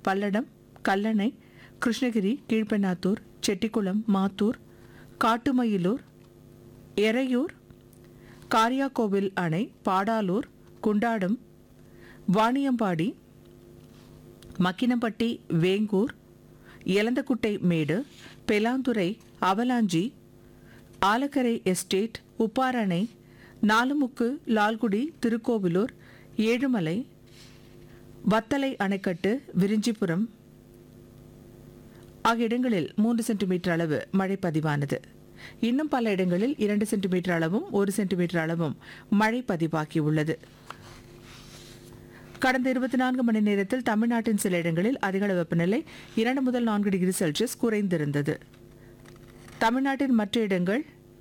Palladam Kallanai Krishnagiri Kilpennathur Chettikulam Mathur Kattumayilur Eraiyur Kariyakovil Anai Padalur Kundadam Vaniyambadi Makkinapatti Vengur Elanthakuttai Medu Pelandurai Avalanchi Alakkarai estate Upparanai Nalumukku Lalgudi Tirukkovilur Ezhumalai Vathalai Anaikattu Virinjipuram ஆகிய இடங்களில் மூன்று சென்டிமீட்டர் அளவு மழை பதிவானது இன்னும் பல இடங்களில் இரண்டு சென்டிமீட்டர் அளவும் ஒரு சென்டிமீட்டர் அளவும் மழை பதிவாகியுள்ளது கடந்த இருபத்தி நான்கு மணி நேரத்தில் தமிழ்நாட்டின் சில இடங்களில் அதிகளவு வெப்பநிலை இரண்டு முதல் நான்கு டிகிரி செல்சியஸ் குறைந்திருந்தது தமிழ்நாட்டின் மற்ற இடங்கள்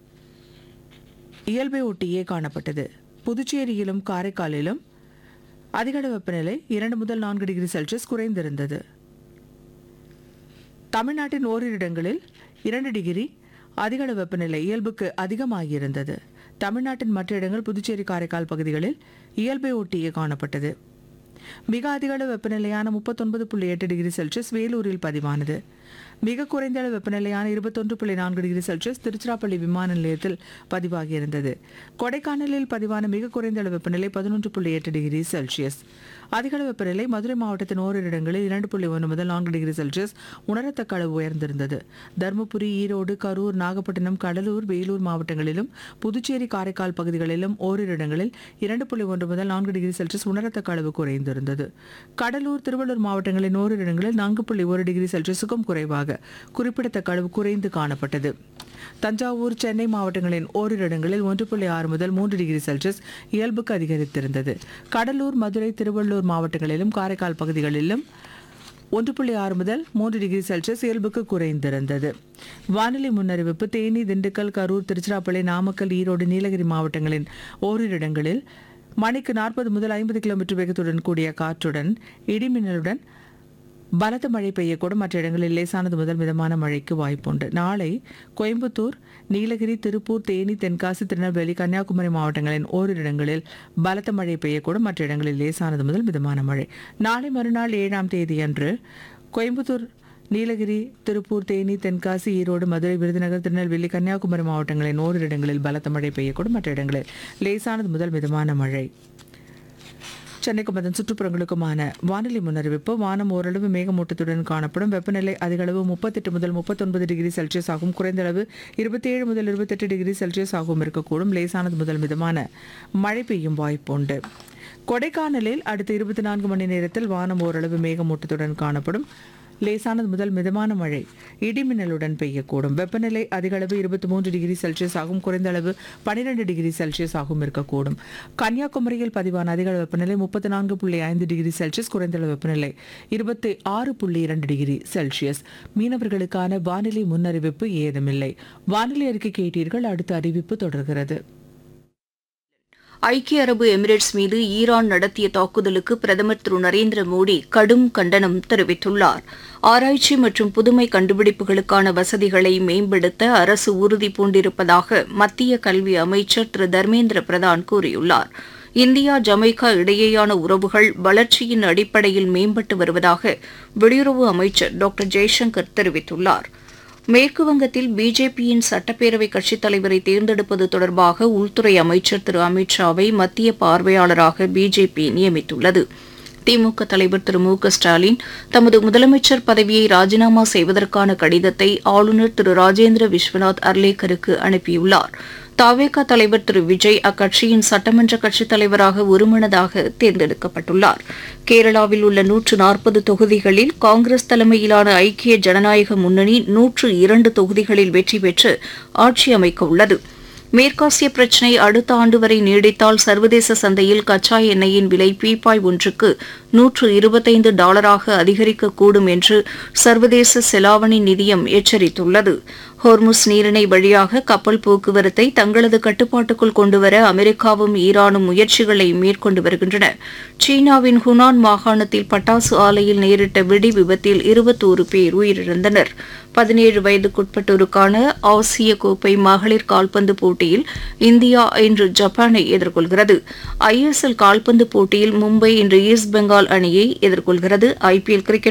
இயல்பை ஒட்டியே காணப்பட்டது புதுச்சேரியிலும் காரைக்காலிலும் அதிகளவு வெப்பநிலை இரண்டு முதல் நான்கு டிகிரி செல்சியஸ் குறைந்திருந்தது தமிழ்நாட்டின் ஓரிரு இடங்களில் இரண்டு டிகிரி அதிகளவு வெப்பநிலை இயல்புக்கு அதிகமாகியிருந்தது தமிழ்நாட்டின் மற்ற இடங்கள் புதுச்சேரி காரைக்கால் பகுதிகளில் இயல்பை ஒட்டியே காணப்பட்டது மிக அதிகளவு வெப்பநிலையான முப்பத்தொன்பது புள்ளி எட்டு டிகிரி செல்சியஸ் வேலூரில் பதிவானது மிக குறைந்த அளவு வெப்பநிலையான இருபத்தொன்று புள்ளி நான்கு டிகிரி செல்சியஸ் திருச்சிராப்பள்ளி விமான நிலையத்தில் பதிவாகியிருந்தது கொடைக்கானலில் பதிவான மிக குறைந்த அளவு வெப்பநிலை பதினொன்று புள்ளி எட்டு டிகிரி செல்சியஸ் அதிகளவு வெப்பநிலை மதுரை மாவட்டத்தின் ஓரிரு இடங்களில் இரண்டு புள்ளி ஒன்று முதல் நான்கு டிகிரி செல்சியஸ் உணரத்தக்க அளவு உயர்ந்திருந்தது தருமபுரி ஈரோடு கரூர் நாகப்பட்டினம் கடலூர் வேலூர் மாவட்டங்களிலும் புதுச்சேரி காரைக்கால் பகுதிகளிலும் ஓரிரு இடங்களில் இரண்டு புள்ளி ஒன்று முதல் நான்கு டிகிரி செல்சியஸ் உணரத்தக்க அளவு குறைந்திருந்தது கடலூர் திருவள்ளூர் மாவட்டங்களின் ஓரிரு இடங்களில் நான்கு புள்ளி ஒரு டிகிரி செல்சியஸுக்கும் குறைவாக குறிப்பிடத்தக்க அளவு குறைந்து காணப்பட்டது தஞ்சாவூர் சென்னை மாவட்டங்களின் ஓரிரு இடங்களில் ஒன்று புள்ளி ஆறு முதல் மூன்று டிகிரி செல்சியஸ் இயல்புக்கு அதிகரித்திருந்தது கடலூர் மதுரை திருவள்ளூர் மாவட்டங்களிலும் காரைக்கால் பகுதிகளிலும் ஒன்று புள்ளி ஆறு முதல் மூன்று டிகிரி செல்சியஸ் இயல்புக்கு குறைந்திருந்தது வானிலை முன்னறிவிப்பு தேனி திண்டுக்கல் கரூர் திருச்சிராப்பள்ளி நாமக்கல் ஈரோடு நீலகிரி மாவட்டங்களின் ஓரிரு இடங்களில் மணிக்கு நாற்பது முதல் ஐம்பது கிலோமீட்டர் வேகத்துடன் கூடிய காற்றுடன் இடிமின்னலுடன் பலத்த மழை பெய்யக்கூடும் மற்ற இடங்களில் லேசானது முதல் மிதமான மழைக்கு வாய்ப்புண்டு நாளை கோயம்புத்தூர் நீலகிரி திருப்பூர் தேனி தென்காசி திருநெல்வேலி கன்னியாகுமரி மாவட்டங்களின் ஓரிரு இடங்களில் பலத்த மழை பெய்யக்கூடும் மற்ற இடங்களில் லேசானது முதல் மிதமான மழை நாளை மறுநாள் ஏழாம் தேதியன்று கோயம்புத்தூர் நீலகிரி திருப்பூர் தேனி தென்காசி ஈரோடு மதுரை விருதுநகர் திருநெல்வேலி கன்னியாகுமரி மாவட்டங்களின் ஓரிரு இடங்களில் பலத்த மழை பெய்யக்கூடும் மற்ற இடங்களில் லேசானது முதல் மிதமான மழை சென்னைக்கும் அதன் சுற்றுப்புறங்களுக்குமான வானிலை முன்னறிவிப்பு வானம் ஓரளவு மேகமூட்டத்துடன் காணப்படும் வெப்பநிலை அதிகளவு முப்பத்தெட்டு முதல் முப்பத்தொன்பது டிகிரி செல்சியஸ் ஆகும் குறைந்த அளவு இருபத்தேழு முதல் இருபத்தெட்டு டிகிரி செல்சியஸ் ஆகவும் இருக்கக்கூடும் லேசானது முதல் மிதமான மழை பெய்யும் வாய்ப்புண்டு கொடைக்கானலில் அடுத்த இருபத்தி நான்கு மணி நேரத்தில் வானம் ஓரளவு மேகமூட்டத்துடன் காணப்படும் லேசானது முதல் மிதமான மழை இடிமின்னலுடன் பெய்யக்கூடும் வெப்பநிலை அதிகளவு இருபத்தி மூன்று டிகிரி செல்சியஸ் ஆகும் குறைந்த அளவு பனிரெண்டு டிகிரி செல்சியஸ் ஆகும் இருக்கக்கூடும் கன்னியாகுமரியில் பதிவான அதிகளவு வெப்பநிலை முப்பத்தி நான்கு புள்ளி ஐந்து டிகிரி செல்சியஸ் குறைந்த அளவு வெப்பநிலை இருபத்தி ஆறு புள்ளி இரண்டு டிகிரி செல்சியஸ் மீனவர்களுக்கான வானிலை முன்னறிவிப்பு ஏதுமில்லை வானிலை அறிக்கை கேட்டீர்கள் அடுத்த அறிவிப்பு தொடர்கிறது ஐக்கிய அரபு எமிரேட்ஸ் மீது ஈரான் நடத்திய தாக்குதலுக்கு பிரதமர் திரு நரேந்திர மோடி கடும் கண்டனம் தெரிவித்துள்ளார் ஆராய்ச்சி மற்றும் புதுமை கண்டுபிடிப்புகளுக்கான வசதிகளை மேம்படுத்த அரசு உறுதி பூண்டிருப்பதாக மத்திய கல்வி அமைச்சர் திரு தர்மேந்திர பிரதான் கூறியுள்ளார் இந்தியா ஜமைக்கா இடையேயான உறவுகள் வளர்ச்சியின் அடிப்படையில் மேம்பட்டு வருவதாக வெளியுறவு அமைச்சர் டாக்டர் ஜெய்சங்கர் தெரிவித்துள்ளாா் மேற்கு வங்கத்தில் பிஜேபியின் சட்டப்பேரவை கட்சித் தலைவரை தேர்ந்தெடுப்பது தொடர்பாக உள்துறை அமைச்சர் திரு அமித் ஷாவை மத்திய பார்வையாளராக பிஜேபி நியமித்துள்ளது திமுக தலைவர் திரு மு க ஸ்டாலின் தமது முதலமைச்சர் பதவியை ராஜினாமா செய்வதற்கான கடிதத்தை ஆளுநர் திரு ராஜேந்திர விஸ்வநாத் அர்லேக்கருக்கு அனுப்பியுள்ளார் தாவேகா தலைவர் திரு விஜய் அக்கட்சியின் சட்டமன்ற கட்சித் தலைவராக ஒருமனதாக தேர்ந்தெடுக்கப்பட்டுள்ளார் கேரளாவில் உள்ள நூற்று நாற்பது தொகுதிகளில் காங்கிரஸ் தலைமையிலான ஐக்கிய ஜனநாயக முன்னணி நூற்று இரண்டு தொகுதிகளில் வெற்றி பெற்று ஆட்சி அமைக்க உள்ளது மேற்காசிய பிரச்சினை அடுத்த ஆண்டு வரை நீடித்தால் சர்வதேச சந்தையில் கச்சா எண்ணெயின் விலை பீப்பாய் ஒன்றுக்கு நூற்று இருபத்தைந்து டாலராக அதிகரிக்கக்கூடும் என்று சர்வதேச செலாவணி நிதியம் எச்சரித்துள்ளது ஹோர்முஸ் நீரிணை வழியாக கப்பல் போக்குவரத்தை தங்களது கட்டுப்பாட்டுக்குள் கொண்டுவர அமெரிக்காவும் ஈரானும் முயற்சிகளை மேற்கொண்டு வருகின்றன சீனாவின் ஹுனான் மாகாணத்தில் பட்டாசு ஆலையில் நேரிட்ட வெடி விபத்தில் இருபத்தோரு பேர் உயிரிழந்தனர் பதினேழு வயதுக்குட்பட்டோருக்கான ஆசிய கோப்பை மகளிர் கால்பந்து போட்டியில் இந்தியா இன்று ஜப்பானை எதிர்கொள்கிறது ஐஎஸ்எல் கால்பந்து போட்டியில் மும்பை இன்று ஈஸ்ட் பெங்கால் அணியை எதிர்கொள்கிறது ஐபிஎல் கிரிக்கெட்